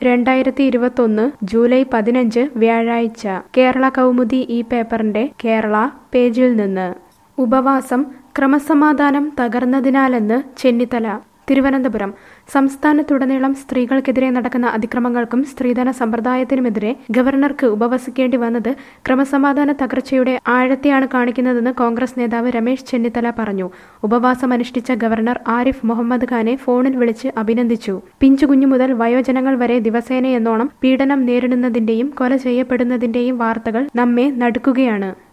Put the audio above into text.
രണ്ടായിരത്തി ഇരുപത്തൊന്ന് ജൂലൈ പതിനഞ്ച് വ്യാഴാഴ്ച കേരള കൗമുദി ഈ പേപ്പറിന്റെ കേരള പേജിൽ നിന്ന് ഉപവാസം ക്രമസമാധാനം തകർന്നതിനാലെന്ന് ചെന്നിത്തല തിരുവനന്തപുരം സംസ്ഥാനത്തുടനീളം സ്ത്രീകൾക്കെതിരെ നടക്കുന്ന അതിക്രമങ്ങൾക്കും സ്ത്രീധന സമ്പ്രദായത്തിനുമെതിരെ ഗവർണർക്ക് ഉപവസിക്കേണ്ടി വന്നത് ക്രമസമാധാന തകർച്ചയുടെ ആഴത്തെയാണ് കാണിക്കുന്നതെന്ന് കോൺഗ്രസ് നേതാവ് രമേശ് ചെന്നിത്തല പറഞ്ഞു ഉപവാസം അനുഷ്ഠിച്ച ഗവർണർ ആരിഫ് മുഹമ്മദ് ഖാനെ ഫോണിൽ വിളിച്ച് അഭിനന്ദിച്ചു പിഞ്ചുകുഞ്ഞു മുതൽ വയോജനങ്ങൾ വരെ ദിവസേനയെന്നോണം പീഡനം നേരിടുന്നതിന്റെയും കൊല ചെയ്യപ്പെടുന്നതിന്റെയും വാർത്തകൾ നമ്മെ നടുക്കുകയാണ്